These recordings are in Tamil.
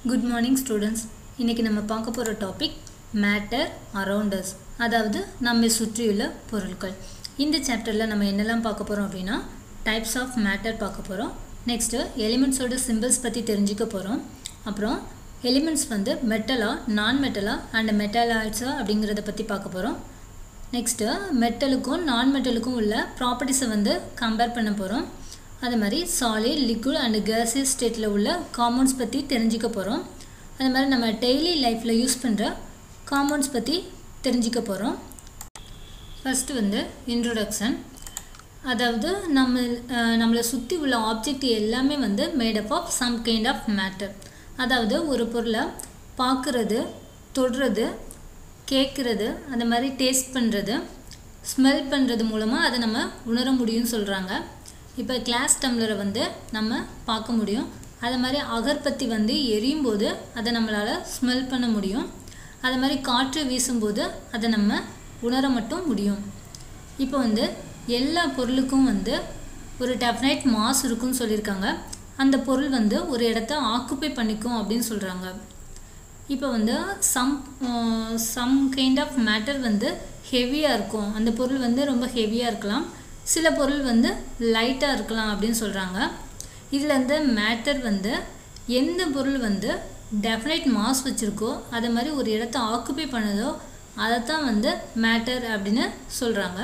குட் மார்னிங் ஸ்டூடெண்ட்ஸ் இன்றைக்கி நம்ம பார்க்க போகிற டாபிக் மேட்டர் அரவுண்டஸ் அதாவது நம்மை சுற்றியுள்ள பொருட்கள் இந்த சாப்டரில் நம்ம என்னெல்லாம் பார்க்க போகிறோம் அப்படின்னா டைப்ஸ் ஆஃப் மேட்டர் பார்க்க போகிறோம் நெக்ஸ்ட்டு எலிமெண்ட்ஸோட சிம்பிள்ஸ் பற்றி தெரிஞ்சுக்க போகிறோம் அப்புறம் எலிமெண்ட்ஸ் வந்து மெட்டலா நான் மெட்டலா அண்ட் மெட்டலாய்ட்ஸா அப்படிங்கிறத பற்றி பார்க்க போகிறோம் நெக்ஸ்ட்டு மெட்டலுக்கும் நான் மெட்டலுக்கும் உள்ள ப்ராப்பர்ட்டிஸை வந்து கம்பேர் பண்ண போகிறோம் அது மாதிரி சாலிட் லிக்விட் அண்ட் கேஸஸ் ஸ்டேட்டில் உள்ள காம்பவுண்ட்ஸ் பற்றி தெரிஞ்சுக்க போகிறோம் அது மாதிரி நம்ம டெய்லி லைஃப்பில் யூஸ் பண்ணுற காம்பவுண்ட்ஸ் பற்றி தெரிஞ்சுக்க போகிறோம் ஃபஸ்ட்டு வந்து இன்ட்ரொடக்ஷன் அதாவது நம்ம அஹ், நம்மளை சுற்றி உள்ள ஆப்ஜெக்ட் எல்லாமே வந்து made up of some kind of matter அதாவது ஒரு பொருளை பார்க்குறது தொடுறது கேட்குறது அந்த மாதிரி டேஸ்ட் பண்ணுறது ஸ்மெல் பண்ணுறது மூலமாக அதை நம்ம உணர முடியும்னு சொல்கிறாங்க இப்போ கிளாஸ் டம்ளரை வந்து நம்ம பார்க்க முடியும் அது மாதிரி அகர்பத்தி வந்து எரியும் போது அதை நம்மளால் ஸ்மெல் பண்ண முடியும் அது மாதிரி காற்று வீசும்போது அதை நம்ம உணர மட்டும் முடியும் இப்போ வந்து எல்லா பொருளுக்கும் வந்து ஒரு டெஃபினைட் மாஸ் இருக்குன்னு சொல்லியிருக்காங்க அந்த பொருள் வந்து ஒரு இடத்த ஆக்குப்பை பண்ணிக்கும் அப்படின்னு சொல்கிறாங்க இப்போ வந்து some some kind of matter வந்து ஹெவியாக இருக்கும் அந்த பொருள் வந்து ரொம்ப ஹெவியாக இருக்கலாம் சில பொருள் வந்து லைட்டாக இருக்கலாம் அப்படின்னு சொல்கிறாங்க இதில் இந்த மேட்டர் வந்து எந்த பொருள் வந்து டெஃபினைட் மாஸ் வச்சுருக்கோ அது மாதிரி ஒரு இடத்த ஆக்குப்பை பண்ணுதோ அதைத்தான் வந்து மேட்டர் அப்படின்னு சொல்கிறாங்க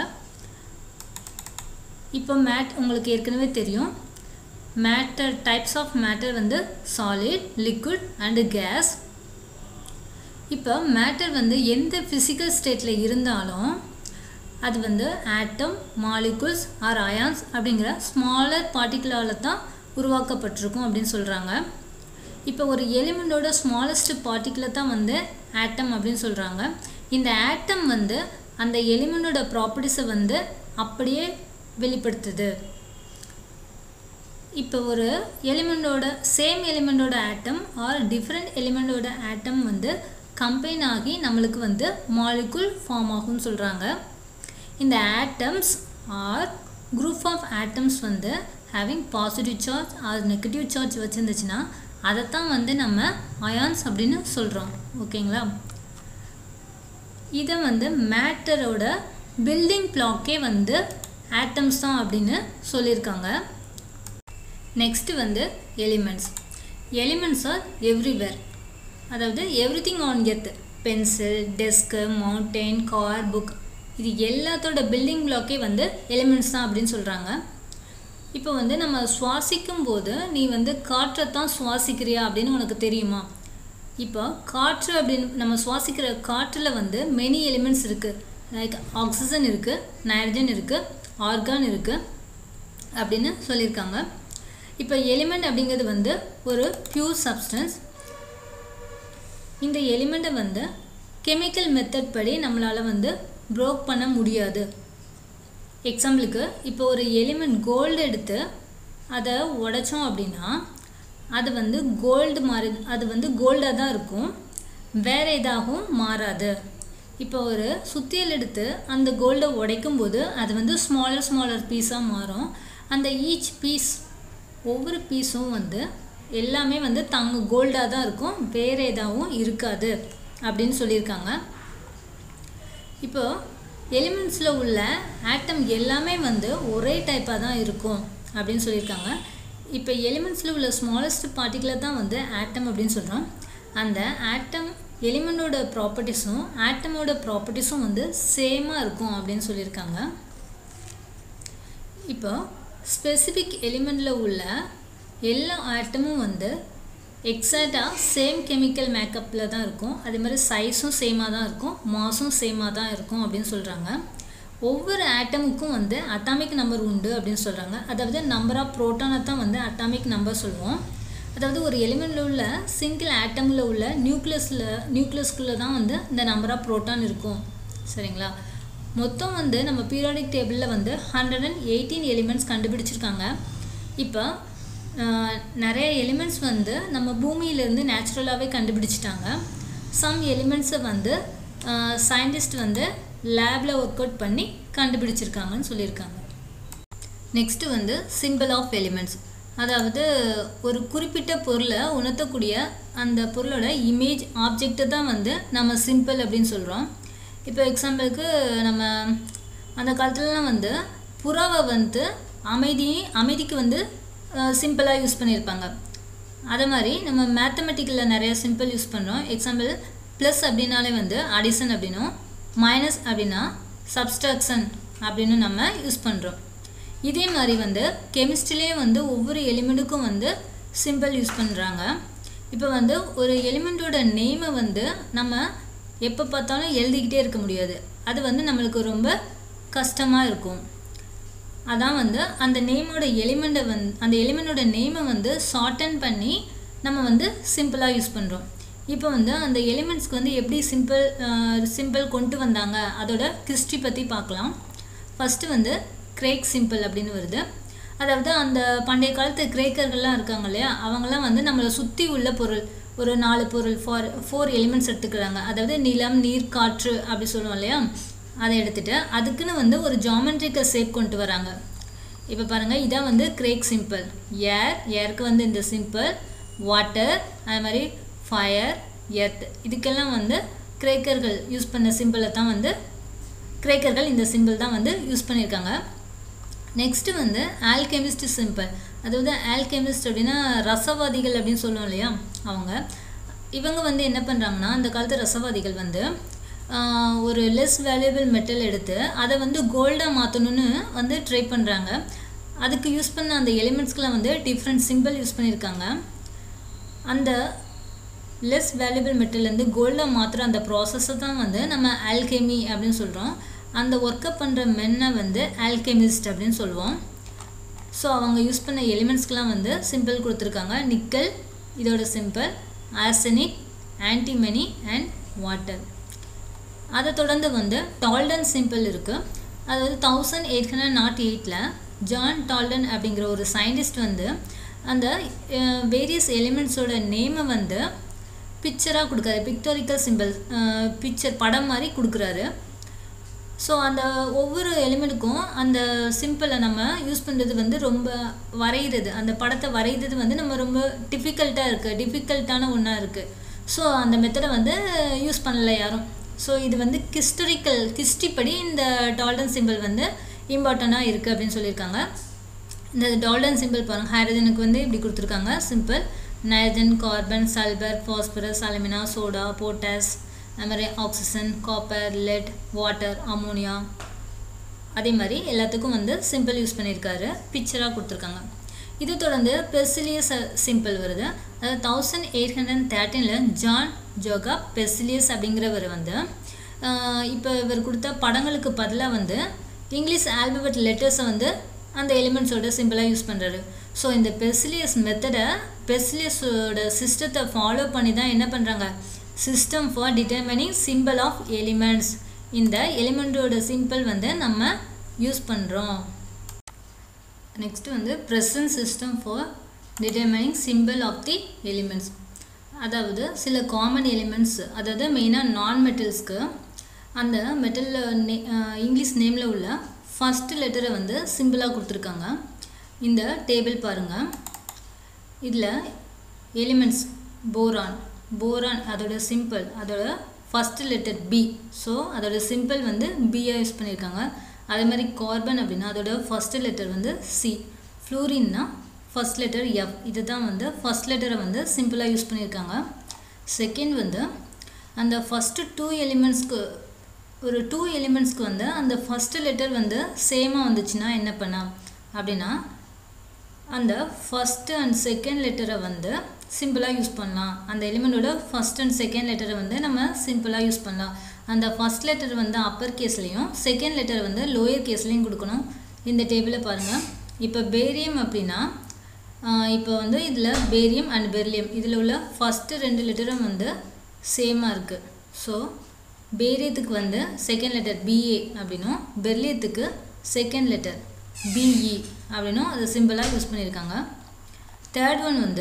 இப்போ மேட் உங்களுக்கு ஏற்கனவே தெரியும் மேட்டர் டைப்ஸ் ஆஃப் மேட்டர் வந்து சாலிட் லிக்விட் அண்டு கேஸ் இப்போ மேட்டர் வந்து எந்த ஃபிசிக்கல் ஸ்டேட்டில் இருந்தாலும் அது வந்து ஆட்டம் மாலிகுல்ஸ் ஆர் அயான்ஸ் அப்படிங்கிற ஸ்மாலர் பார்ட்டிகிளால் தான் உருவாக்கப்பட்டிருக்கும் அப்படின்னு சொல்கிறாங்க இப்போ ஒரு எலிமெண்டோட ஸ்மாலஸ்ட் பார்ட்டிகிளை தான் வந்து ஆட்டம் அப்படின்னு சொல்கிறாங்க இந்த ஆட்டம் வந்து அந்த எலிமெண்டோட ப்ராப்பர்ட்டிஸை வந்து அப்படியே வெளிப்படுத்துது இப்போ ஒரு எலிமெண்டோட சேம் எலிமெண்டோட ஆட்டம் ஆர் டிஃப்ரெண்ட் எலிமெண்டோட ஆட்டம் வந்து கம்பைன் ஆகி நம்மளுக்கு வந்து மாலிகுல் ஃபார்ம் ஆகும்னு சொல்கிறாங்க இந்த atoms or group of atoms வந்து having positive charge or negative charge வச்சுருந்துச்சுன்னா அதைத்தான் வந்து நம்ம அயான்ஸ் அப்படின்னு சொல்கிறோம் ஓகேங்களா இதை வந்து மேட்டரோட பில்டிங் பிளாக்கே வந்து ஆட்டம்ஸ் தான் அப்படின்னு சொல்லியிருக்காங்க நெக்ஸ்ட் வந்து எலிமெண்ட்ஸ் எலிமெண்ட்ஸ் ஆர் எவ்ரிவேர் அதாவது everything on earth pencil desk mountain car book இது எல்லாத்தோட பில்டிங் பிளாக்கே வந்து எலிமெண்ட்ஸ் தான் அப்படின்னு சொல்கிறாங்க இப்போ வந்து நம்ம சுவாசிக்கும் போது நீ வந்து காற்றை தான் சுவாசிக்கிறியா அப்படின்னு உனக்கு தெரியுமா இப்போ காற்று அப்படின்னு நம்ம சுவாசிக்கிற காற்றில் வந்து மெனி எலிமெண்ட்ஸ் இருக்குது லைக் ஆக்சிஜன் இருக்குது நைட்ரஜன் இருக்குது ஆர்கான் இருக்குது அப்படின்னு சொல்லியிருக்காங்க இப்போ எலிமெண்ட் அப்படிங்கிறது வந்து ஒரு பியூர் சப்ஸ்டன்ஸ் இந்த எலிமெண்ட்டை வந்து கெமிக்கல் மெத்தட் படி நம்மளால் வந்து ப்ரோக் பண்ண முடியாது எக்ஸாம்பிளுக்கு இப்போ ஒரு எலிமெண்ட் கோல்டு எடுத்து அதை உடைச்சோம் அப்படின்னா அது வந்து கோல்டு மாறி அது வந்து கோல்டாக தான் இருக்கும் வேறு எதாகவும் மாறாது இப்போ ஒரு சுத்தியல் எடுத்து அந்த கோல்டை உடைக்கும் போது அது வந்து ஸ்மாலர் ஸ்மாலர் பீஸாக மாறும் அந்த ஈச் பீஸ் ஒவ்வொரு பீஸும் வந்து எல்லாமே வந்து தங்க கோல்டாக தான் இருக்கும் வேறு எதாவும் இருக்காது அப்படின்னு சொல்லியிருக்காங்க இப்போ எலிமெண்ட்ஸில் உள்ள ஆட்டம் எல்லாமே வந்து ஒரே டைப்பாக தான் இருக்கும் அப்படின்னு சொல்லியிருக்காங்க இப்போ எலிமெண்ட்ஸில் உள்ள ஸ்மாலஸ்ட் பார்ட்டிகிளை தான் வந்து ஆட்டம் அப்படின்னு சொல்கிறோம் அந்த ஆட்டம் எலிமெண்டோட ப்ராப்பர்ட்டிஸும் ஆட்டமோட ப்ராப்பர்ட்டிஸும் வந்து சேமாக இருக்கும் அப்படின்னு சொல்லியிருக்காங்க இப்போ ஸ்பெசிஃபிக் எலிமெண்ட்டில் உள்ள எல்லா ஆட்டமும் வந்து எக்ஸாக்டாக சேம் கெமிக்கல் மேக்கப்பில் தான் இருக்கும் அதே மாதிரி சைஸும் சேமாக தான் இருக்கும் மாஸும் சேமாக தான் இருக்கும் அப்படின்னு சொல்கிறாங்க ஒவ்வொரு ஆட்டமுக்கும் வந்து அட்டாமிக் நம்பர் உண்டு அப்படின்னு சொல்கிறாங்க அதாவது நம்பர் ஆஃப் ப்ரோட்டானை தான் வந்து அட்டாமிக் நம்பர் சொல்லுவோம் அதாவது ஒரு எலிமெண்ட்டில் உள்ள சிங்கிள் ஆட்டமில் உள்ள நியூக்ளியஸில் நியூக்ளியஸ்குள்ளே தான் வந்து இந்த நம்பர் ஆஃப் ப்ரோட்டான் இருக்கும் சரிங்களா மொத்தம் வந்து நம்ம பீரியாடிக் டேபிளில் வந்து ஹண்ட்ரட் அண்ட் எயிட்டீன் எலிமெண்ட்ஸ் கண்டுபிடிச்சிருக்காங்க இப்போ ஆஹ், நிறைய எலிமெண்ட்ஸ் வந்து நம்ம பூமியிலேருந்து நேச்சுரலாகவே கண்டுபிடிச்சிட்டாங்க சம் எலிமெண்ட்ஸை வந்து சயின்டிஸ்ட் வந்து லேபில் ஒர்க் அவுட் பண்ணி கண்டுபிடிச்சிருக்காங்கன்னு சொல்லியிருக்காங்க நெக்ஸ்ட்டு வந்து சிம்பிள் ஆஃப் எலிமெண்ட்ஸ் அதாவது ஒரு குறிப்பிட்ட பொருளை உணர்த்தக்கூடிய அந்த பொருளோட இமேஜ் ஆப்ஜெக்டை தான் வந்து நம்ம சிம்பிள் அப்படின்னு சொல்கிறோம் இப்போ எக்ஸாம்பிளுக்கு நம்ம அந்த காலத்துலலாம் வந்து புறாவை வந்து அமைதி அமைதிக்கு வந்து சிம்பிளாக யூஸ் பண்ணியிருப்பாங்க அதே மாதிரி நம்ம மேத்தமெட்டிக்கலில் நிறைய சிம்பிள் யூஸ் பண்ணுறோம் எக்ஸாம்பிள் ப்ளஸ் அப்படின்னாலே வந்து அடிஷன் அப்படின்னும் மைனஸ் அப்படின்னா சப்ஸ்ட்ராக்ஷன் அப்படின்னு நம்ம யூஸ் பண்ணுறோம் இதே மாதிரி வந்து கெமிஸ்ட்ரிலேயே வந்து ஒவ்வொரு எலிமெண்ட்டுக்கும் வந்து சிம்பிள் யூஸ் பண்ணுறாங்க இப்போ வந்து ஒரு எலிமெண்ட்டோட நேமை வந்து நம்ம எப்போ பார்த்தாலும் எழுதிக்கிட்டே இருக்க முடியாது அது வந்து நம்மளுக்கு ரொம்ப கஷ்டமாக இருக்கும் அதான் வந்து அந்த நேமோட எலிமெண்ட்டை வந்து அந்த எலிமெண்ட்டோட நேமை வந்து ஷார்டன் பண்ணி நம்ம வந்து சிம்பிளாக யூஸ் பண்ணுறோம் இப்போ வந்து அந்த எலிமெண்ட்ஸ்க்கு வந்து எப்படி சிம்பிள் சிம்பிள் கொண்டு வந்தாங்க அதோட ஹிஸ்ட்ரி பற்றி பார்க்கலாம் ஃபஸ்ட்டு வந்து கிரேக் சிம்பிள் அப்படின்னு வருது அதாவது அந்த பண்டைய காலத்து கிரேக்கர்கள்லாம் இருக்காங்க இல்லையா அவங்கெல்லாம் வந்து நம்மளை சுற்றி உள்ள பொருள் ஒரு நாலு பொருள் ஃபார் ஃபோர் எலிமெண்ட்ஸ் எடுத்துக்கிறாங்க அதாவது நிலம் நீர் காற்று அப்படி சொல்லுவோம் இல்லையா அதை எடுத்துகிட்டு அதுக்குன்னு வந்து ஒரு ஜாமெண்ட்ரிக்கல் ஷேப் கொண்டு வராங்க இப்போ பாருங்கள் இதான் வந்து கிரேக் சிம்பிள் ஏர் ஏருக்கு வந்து இந்த சிம்பிள் வாட்டர் அது மாதிரி ஃபயர் எர்த் இதுக்கெல்லாம் வந்து கிரேக்கர்கள் யூஸ் பண்ண சிம்பிளை தான் வந்து கிரேக்கர்கள் இந்த சிம்பிள் தான் வந்து யூஸ் பண்ணியிருக்காங்க நெக்ஸ்ட்டு வந்து ஆல்கெமிஸ்ட் சிம்பிள் அதாவது ஆல்கெமிஸ்ட் அப்படின்னா ரசவாதிகள் அப்படின்னு சொல்லுவோம் இல்லையா அவங்க இவங்க வந்து என்ன பண்ணுறாங்கன்னா அந்த காலத்து ரசவாதிகள் வந்து ஒரு லெஸ் வேல்யூபிள் மெட்டல் எடுத்து அதை வந்து கோல்டாக மாற்றணும்னு வந்து ட்ரை பண்ணுறாங்க அதுக்கு யூஸ் பண்ண அந்த எலிமெண்ட்ஸ்க்கெலாம் வந்து டிஃப்ரெண்ட் சிம்பிள் யூஸ் பண்ணியிருக்காங்க அந்த லெஸ் வேல்யூபிள் மெட்டல்லேருந்து கோல்டாக மாற்றுற அந்த ப்ராசஸை தான் வந்து நம்ம ஆல்கெமி அப்படின்னு சொல்கிறோம் அந்த ஒர்க்கை பண்ணுற மென்னை வந்து ஆல்கெமிஸ்ட் அப்படின்னு சொல்லுவோம் ஸோ அவங்க யூஸ் பண்ண எலிமெண்ட்ஸ்க்கெலாம் வந்து சிம்பிள் கொடுத்துருக்காங்க நிக்கல் இதோட symbol arsenic antimony and water அதை தொடர்ந்து வந்து டால்டன் சிம்பிள் இருக்குது அதாவது தௌசண்ட் எயிட் ஹண்ட்ரட் நாட் எயிட்டில் ஜான் டால்டன் அப்படிங்கிற ஒரு சயின்டிஸ்ட் வந்து அந்த வேரியஸ் எலிமெண்ட்ஸோட நேமை வந்து பிக்சராக கொடுக்குறாரு பிக்டோரிக்கல் சிம்பிள் பிக்சர் படம் மாதிரி கொடுக்குறாரு ஸோ அந்த ஒவ்வொரு எலிமெண்ட்டுக்கும் அந்த சிம்பிளை நம்ம யூஸ் பண்ணுறது வந்து ரொம்ப வரைகிறது அந்த படத்தை வரைகிறது வந்து நம்ம ரொம்ப டிஃபிகல்ட்டாக இருக்குது டிஃபிகல்ட்டான ஒன்றா இருக்குது ஸோ அந்த மெத்தடை வந்து யூஸ் பண்ணல யாரும் ஸோ இது வந்து ஹிஸ்டரிக்கல் ஹிஸ்ட்ரி படி இந்த டால்டன் சிம்பிள் வந்து இம்பார்ட்டண்ட்டாக இருக்குது அப்படின்னு சொல்லியிருக்காங்க இந்த டால்டன் சிம்பிள் பாருங்கள் ஹைட்ரஜனுக்கு வந்து இப்படி கொடுத்துருக்காங்க symbol nitrogen carbon sulphur phosphorus alumina soda potash அது மாதிரி oxygen copper lead water ammonia அதே மாதிரி எல்லாத்துக்கும் வந்து சிம்பிள் யூஸ் பண்ணியிருக்காரு பிக்சராக கொடுத்துருக்காங்க இது தொடர்ந்து பெர்சிலியஸ் சிம்பிள் வருது அதாவது தௌசண்ட் எயிட் ஹண்ட்ரட் தேர்ட்டீனில் ஜான் ஜோகா பெர்சிலியஸ் அப்படிங்கிறவர் வந்து இப்போ இவர் கொடுத்த படங்களுக்கு பதிலாக வந்து இங்கிலீஷ் ஆல்பபெட் லெட்டர்ஸை வந்து அந்த எலிமெண்ட்ஸோட சிம்பிளாக யூஸ் பண்ணுறாரு ஸோ இந்த பெர்சிலியஸ் மெத்தடை பெர்சிலியஸோட சிஸ்டத்தை ஃபாலோ பண்ணி தான் என்ன பண்ணுறாங்க system for determining symbol of elements இந்த எலிமெண்ட்டோட சிம்பிள் வந்து நம்ம யூஸ் பண்ணுறோம் நெக்ஸ்ட் வந்து present system for determining symbol of the elements அதாவது சில காமன் எலிமெண்ட்ஸ் அதாவது மெயினாக நான் மெட்டல்ஸ்க்கு அந்த மெட்டலில் நே இங்கிலீஷ் நேமில் உள்ள ஃபஸ்ட் லெட்டரை வந்து சிம்பிளாக கொடுத்துருக்காங்க இந்த டேபிள் பாருங்கள் இதில் எலிமெண்ட்ஸ் போரான் போரான் அதோட சிம்பிள் அதோட ஃபஸ்ட் லெட்டர் பி ஸோ அதோட சிம்பிள் வந்து பியாக யூஸ் பண்ணியிருக்காங்க அதே மாதிரி கார்பன் அப்படின்னா அதோட ஃபஸ்ட் லெட்டர் வந்து சி ஃப்ளூரின்னா ஃபஸ்ட் லெட்டர் எஃப் இது தான் வந்து ஃபஸ்ட் லெட்டரை வந்து சிம்பிளாக யூஸ் பண்ணியிருக்காங்க செகண்ட் வந்து அந்த ஃபஸ்ட்டு டூ எலிமெண்ட்ஸ்க்கு ஒரு டூ எலிமெண்ட்ஸ்க்கு வந்து அந்த ஃபஸ்ட்டு லெட்டர் வந்து சேமாக வந்துச்சுன்னா என்ன பண்ணா அப்படின்னா அந்த ஃபஸ்ட்டு அண்ட் செகண்ட் லெட்டரை வந்து சிம்பிளாக யூஸ் பண்ணலாம் அந்த எலிமெண்ட்டோட ஃபஸ்ட் அண்ட் செகண்ட் லெட்டரை வந்து நம்ம சிம்பிளாக யூஸ் பண்ணலாம் அந்த ஃபஸ்ட் லெட்டர் வந்து அப்பர் கேஸ்லேயும் செகண்ட் லெட்டர் வந்து லோயர் கேஸ்லேயும் கொடுக்கணும் இந்த டேபிளை பாருங்கள் இப்போ பேரியம் அப்படின்னா இப்போ வந்து இதில் பேரியம் அண்ட் பெர்லியம் இதில் உள்ள ஃபஸ்ட்டு ரெண்டு லெட்டரும் வந்து சேமாக இருக்குது ஸோ பேரியத்துக்கு வந்து செகண்ட் லெட்டர் பிஏ அப்படின்னும் பெர்லியத்துக்கு செகண்ட் லெட்டர் பிஇ அப்படின்னும் அதை சிம்பிளாக யூஸ் பண்ணியிருக்காங்க தேர்ட் ஒன் வந்து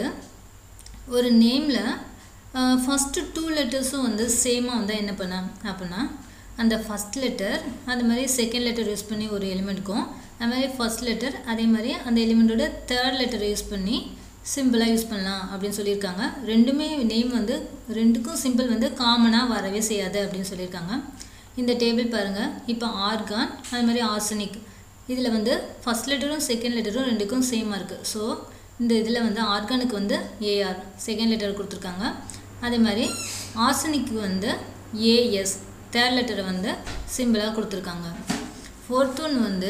ஒரு நேமில் ஃபஸ்ட்டு டூ லெட்டர்ஸும் வந்து சேமாக வந்தால் என்ன பண்ண அப்படின்னா அந்த ஃபஸ்ட் லெட்டர் அது மாதிரி செகண்ட் லெட்டர் யூஸ் பண்ணி ஒரு எலிமெண்ட்டுக்கும் அது மாதிரி ஃபர்ஸ்ட் லெட்டர் அதே மாதிரி அந்த எலிமெண்ட்டோட தேர்ட் லெட்டரை யூஸ் பண்ணி சிம்பிளாக யூஸ் பண்ணலாம் அப்படின்னு சொல்லியிருக்காங்க ரெண்டுமே நேம் வந்து ரெண்டுக்கும் சிம்பிள் வந்து காமனாக வரவே செய்யாது அப்படின்னு சொல்லியிருக்காங்க இந்த டேபிள் பாருங்கள் இப்போ ஆர்கான் அது மாதிரி ஆர்சனிக் இதில் வந்து ஃபஸ்ட் லெட்டரும் செகண்ட் லெட்டரும் ரெண்டுக்கும் சேமாக இருக்குது ஸோ இந்த இதில் வந்து ஆர்கானுக்கு வந்து ஏஆர் செகண்ட் லெட்டர் கொடுத்துருக்காங்க அதே மாதிரி ஆர்சனிக்கு வந்து ஏஎஸ் தேர்ட் லெட்டரை வந்து சிம்பிளாக கொடுத்துருக்காங்க ஃபோர்த் ஒன் வந்து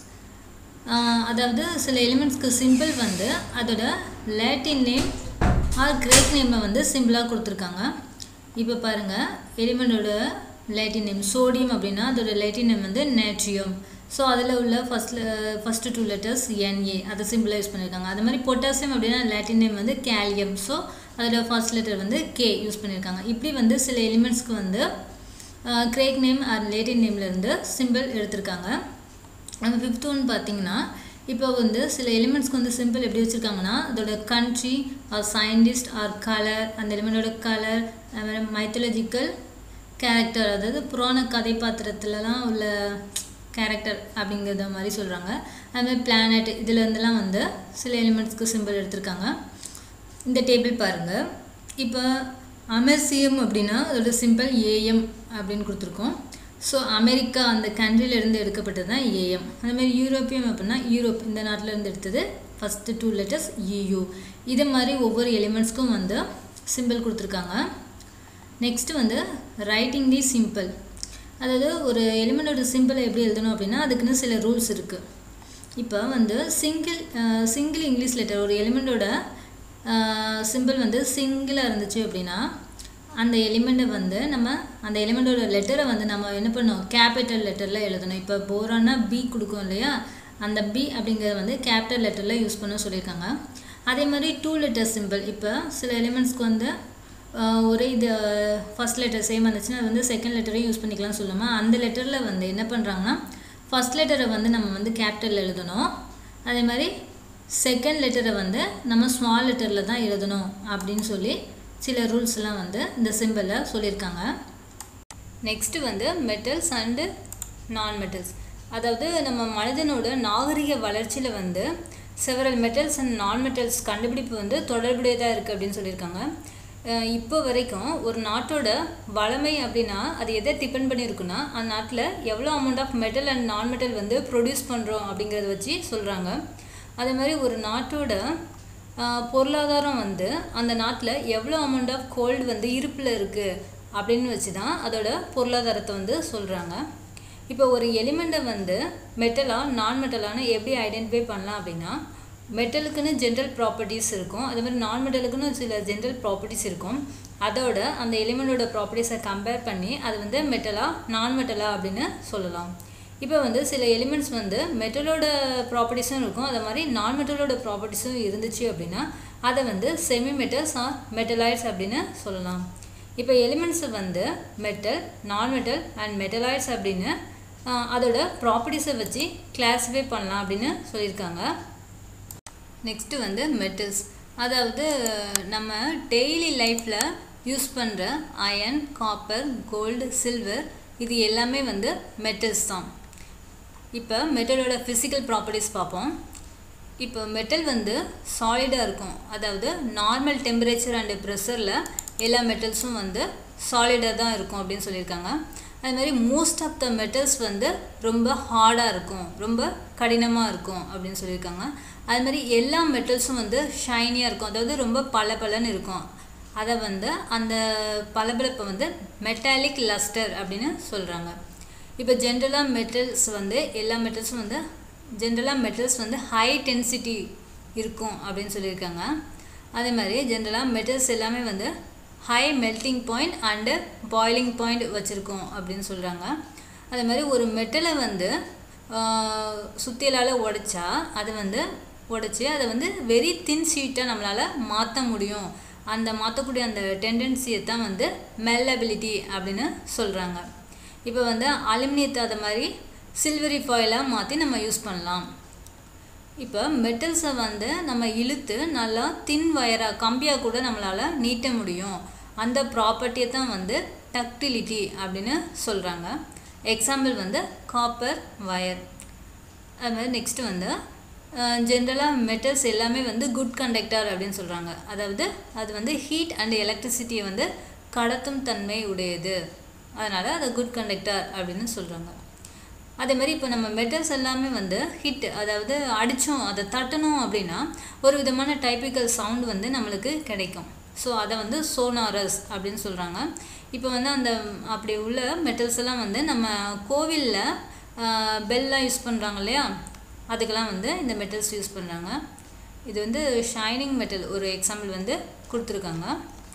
அதாவது சில எலிமெண்ட்ஸ்க்கு சிம்பிள் வந்து அதோட லேட்டின் நேம் ஆர் கிரேக் நேமை வந்து சிம்பிளாக கொடுத்துருக்காங்க இப்போ பாருங்கள் எலிமெண்டோட லேட்டின் நேம் சோடியம் அப்படின்னா அதோட லேட்டின் நேம் வந்து நேட்ரியம் ஸோ அதில் உள்ள ஃபஸ்ட்டில் ஃபஸ்ட்டு டூ லெட்டர்ஸ் என்ஏ அதை சிம்பிளாக யூஸ் பண்ணியிருக்காங்க அது மாதிரி பொட்டாசியம் அப்படின்னா லேட்டின் நேம் வந்து கேலியம் ஸோ அதோட ஃபர்ஸ்ட் லெட்டர் வந்து கே யூஸ் பண்ணியிருக்காங்க இப்படி வந்து சில எலிமெண்ட்ஸ்க்கு வந்து கிரேக் நேம் ஆர் லேட்டின் நேம்லேருந்து சிம்பிள் எடுத்திருக்காங்க அந்த ஃபிஃப்த் ஒன் பார்த்தீங்கன்னா இப்போ வந்து சில எலிமெண்ட்ஸ்க்கு வந்து சிம்பிள் எப்படி வச்சுருக்காங்கன்னா அதோட country or scientist or colour அந்த எலிமெண்டோட கலர் அதுமாதிரி மைத்தலஜிக்கல் கேரக்டர் அதாவது புராண கதை பாத்திரத்துலலாம் உள்ள கேரக்டர் அப்படிங்கிறத மாதிரி சொல்கிறாங்க அதுமாதிரி பிளானட் இதில் இருந்தெல்லாம் வந்து சில எலிமெண்ட்ஸ்க்கு சிம்பிள் எடுத்திருக்காங்க இந்த டேபிள் பாருங்கள் இப்போ அமெர்சியம் அப்படின்னா அதோட சிம்பிள் ஏஎம் அப்படின்னு கொடுத்துருக்கோம் ஸோ அமெரிக்கா அந்த கண்ட்ரிலேருந்து எடுக்கப்பட்டது தான் ஏஎம் அதேமாதிரி யூரோப்பியம் அப்படின்னா யூரோப் இந்த நாட்டிலேருந்து எடுத்தது ஃபஸ்ட்டு டூ லெட்டர்ஸ் இயூ இது மாதிரி ஒவ்வொரு எலிமெண்ட்ஸ்க்கும் வந்து சிம்பிள் கொடுத்துருக்காங்க நெக்ஸ்ட்டு வந்து ரைட்டிங் தி சிம்பிள் அதாவது ஒரு எலிமெண்டோட சிம்பிளை எப்படி எழுதணும் அப்படின்னா அதுக்குன்னு சில ரூல்ஸ் இருக்குது இப்போ வந்து சிங்கிள் சிங்கிள் இங்கிலீஷ் லெட்டர் ஒரு எலிமெண்டோட சிம்பிள் வந்து சிங்கிளாக இருந்துச்சு அப்படின்னா அந்த எலிமெண்ட்டை வந்து நம்ம அந்த எலிமெண்ட்டோட லெட்டரை வந்து நம்ம என்ன பண்ணோம் கேபிட்டல் லெட்டரில் எழுதணும் இப்போ போரானா பி கொடுக்கும் இல்லையா அந்த பி அப்படிங்கிறத வந்து கேபிட்டல் லெட்டரில் யூஸ் பண்ண சொல்லியிருக்காங்க அதே மாதிரி டூ லெட்டர் சிம்பிள் இப்போ சில எலிமெண்ட்ஸ்க்கு வந்து ஒரே இது ஃபஸ்ட் லெட்டர் சேம் இருந்துச்சுன்னா அது வந்து செகண்ட் லெட்டரையும் யூஸ் பண்ணிக்கலாம்னு சொல்லாமல் அந்த லெட்டரில் வந்து என்ன பண்ணுறாங்கன்னா ஃபஸ்ட் லெட்டரை வந்து நம்ம வந்து கேபிட்டல் எழுதணும் அதே மாதிரி செகண்ட் லெட்டரை வந்து நம்ம ஸ்மால் லெட்டரில் தான் எழுதணும் அப்படின்னு சொல்லி சில ரூல்ஸ்லாம் வந்து இந்த சிம்பிளில் சொல்லியிருக்காங்க நெக்ஸ்ட்டு வந்து மெட்டல்ஸ் அண்டு நான் மெட்டல்ஸ் அதாவது நம்ம மனிதனோட நாகரிக வளர்ச்சியில் வந்து several metals and non metals கண்டுபிடிப்பு வந்து தொடர்புடையதாக இருக்குது அப்படின்னு சொல்லியிருக்காங்க இப்போ வரைக்கும் ஒரு நாட்டோட வளமை அப்படின்னா அது எதை டிபெண்ட் பண்ணியிருக்குன்னா அந்த நாட்டில் எவ்வளோ amount of metal and non metal வந்து ப்ரொடியூஸ் பண்ணுறோம் அப்படிங்கிறத வச்சு சொல்கிறாங்க அதே மாதிரி ஒரு நாட்டோட பொருளாதாரம் வந்து அந்த நாட்டில் எவ்வளோ அமௌண்ட் ஆஃப் கோல்டு வந்து இருப்பில் இருக்குது அப்படின்னு வச்சு தான் அதோட பொருளாதாரத்தை வந்து சொல்கிறாங்க இப்போ ஒரு எலிமெண்ட்டை வந்து மெட்டலாக நான் மெட்டலான எப்படி ஐடென்டிஃபை பண்ணலாம் அப்படின்னா மெட்டலுக்குன்னு ஜென்ரல் ப்ராப்பர்ட்டிஸ் இருக்கும் அதே மாதிரி நான் மெட்டலுக்குன்னு சில ஜென்ரல் ப்ராப்பர்ட்டிஸ் இருக்கும் அதோட அந்த எலிமெண்ட்டோட ப்ராப்பர்ட்டிஸை கம்பேர் பண்ணி அது வந்து மெட்டலா நான் மெட்டலா அப்படின்னு சொல்லலாம் இப்போ வந்து சில எலிமெண்ட்ஸ் வந்து மெட்டலோட ப்ராப்பர்ட்டிஸும் இருக்கும் அதே மாதிரி நான் மெட்டலோட ப்ராப்பர்ட்டிஸும் இருந்துச்சு அப்படின்னா அதை வந்து செமி மெட்டல்ஸ் ஆர் மெட்டலாய்ட்ஸ் அப்படின்னு சொல்லலாம் இப்போ எலிமெண்ட்ஸை வந்து மெட்டல் நான் மெட்டல் அண்ட் மெட்டலாய்ட்ஸ் அப்படின்னு அதோட ப்ராப்பர்ட்டிஸை வச்சு கிளாஸிஃபை பண்ணலாம் அப்படின்னு சொல்லியிருக்காங்க நெக்ஸ்ட்டு வந்து மெட்டல்ஸ் அதாவது நம்ம டெய்லி லைஃப்பில் யூஸ் பண்ணுற அயன் காப்பர் கோல்டு சில்வர் இது எல்லாமே வந்து மெட்டல்ஸ் தான் இப்போ மெட்டலோட ஃபிசிக்கல் ப்ராப்பர்ட்டிஸ் பார்ப்போம் இப்போ மெட்டல் வந்து சாலிடாக இருக்கும் அதாவது நார்மல் டெம்பரேச்சர் அண்டு ப்ரெஷரில் எல்லா மெட்டல்ஸும் வந்து சாலிடாக தான் இருக்கும் அப்படின்னு சொல்லியிருக்காங்க அது மாதிரி மோஸ்ட் ஆஃப் த மெட்டல்ஸ் வந்து ரொம்ப ஹார்டாக இருக்கும் ரொம்ப கடினமாக இருக்கும் அப்படின்னு சொல்லியிருக்காங்க அது மாதிரி எல்லா மெட்டல்ஸும் வந்து ஷைனியாக இருக்கும் அதாவது ரொம்ப பளபளன்னு இருக்கும் அதை வந்து அந்த பளபளப்பை வந்து மெட்டாலிக் லஸ்டர் அப்படின்னு சொல்கிறாங்க இப்போ ஜென்ரலாக மெட்டல்ஸ் வந்து எல்லா மெட்டல்ஸும் வந்து ஜென்ரலாக மெட்டல்ஸ் வந்து ஹை டென்சிட்டி இருக்கும் அப்படின்னு சொல்லியிருக்காங்க அதே மாதிரி ஜென்ரலாக மெட்டல்ஸ் எல்லாமே வந்து high melting point and boiling point வச்சுருக்கோம் அப்படின்னு சொல்கிறாங்க அதே மாதிரி ஒரு மெட்டலை வந்து சுத்தியலால் உடைச்சா அது வந்து உடைச்சி அதை வந்து வெரி தின் ஷீட்டாக நம்மளால் மாற்ற முடியும் அந்த மாற்றக்கூடிய அந்த டெண்டன்சியை தான் வந்து மெல்லபிலிட்டி அப்படின்னு சொல்கிறாங்க இப்போ வந்து அலுமினியத்தை அதை மாதிரி சில்வரி ஃபாயிலாக மாற்றி நம்ம யூஸ் பண்ணலாம் இப்போ மெட்டல்ஸை வந்து நம்ம இழுத்து நல்லா தின் வயராக கம்பியாக கூட நம்மளால் நீட்ட முடியும் அந்த ப்ராப்பர்ட்டியை தான் வந்து டக்டிலிட்டி அப்படின்னு சொல்கிறாங்க எக்ஸாம்பிள் வந்து காப்பர் வயர் அது மாதிரி நெக்ஸ்ட்டு வந்து ஜென்ரலாக மெட்டல்ஸ் எல்லாமே வந்து குட் கண்டக்டர் அப்படின்னு சொல்கிறாங்க அதாவது அது வந்து ஹீட் அண்ட் எலக்ட்ரிசிட்டியை வந்து கடத்தும் தன்மை உடையது அதனால் அது குட் கண்டக்டர் அப்படின்னு சொல்கிறாங்க அதே மாதிரி இப்போ நம்ம மெட்டல்ஸ் எல்லாமே வந்து ஹிட் அதாவது அடித்தோம் அதை தட்டணும் அப்படின்னா ஒரு விதமான டைப்பிக்கல் சவுண்ட் வந்து நம்மளுக்கு கிடைக்கும் ஸோ அதை வந்து சோனாரஸ் அப்படின்னு சொல்கிறாங்க இப்போ வந்து அந்த அப்படி உள்ள மெட்டல்ஸ் எல்லாம் வந்து நம்ம கோவிலில் பெல்லாம் யூஸ் பண்ணுறாங்க இல்லையா அதுக்கெல்லாம் வந்து இந்த மெட்டல்ஸ் யூஸ் பண்ணுறாங்க இது வந்து ஷைனிங் மெட்டல் ஒரு எக்ஸாம்பிள் வந்து கொடுத்துருக்காங்க